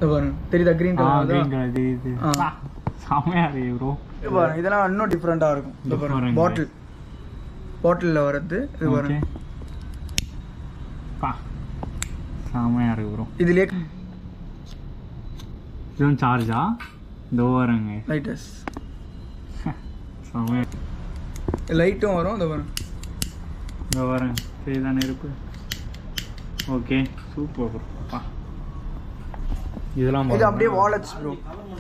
இது பாருங்க தெரியுதா கிரீன் ஆ கலர் கிரீன் கலர் தெரியுது ஆ. பா, செமையா இருக்கு ப்ரோ இது பாருங்க இதெல்லாம் இன்னும் டிஃப்ரெண்டா இருக்கும் இது பாருங்க Different. பாட்டில் பாட்டில்ல வரது இது ஓகே பாருங்க பா செமையா இருக்கு ப்ரோ இதுலயே இதுவும் சார்ஜா இதோ வரங்க லைட்டஸ் செமையா லைட்டும் வரும் இது பாருங்க இதோ வரேன் தெரியுதா நெருப்பு ஓகே சூப்பர் ப்ரோ பா இதெல்லாம் இது அப்படியே பாருங்க. Wallets bro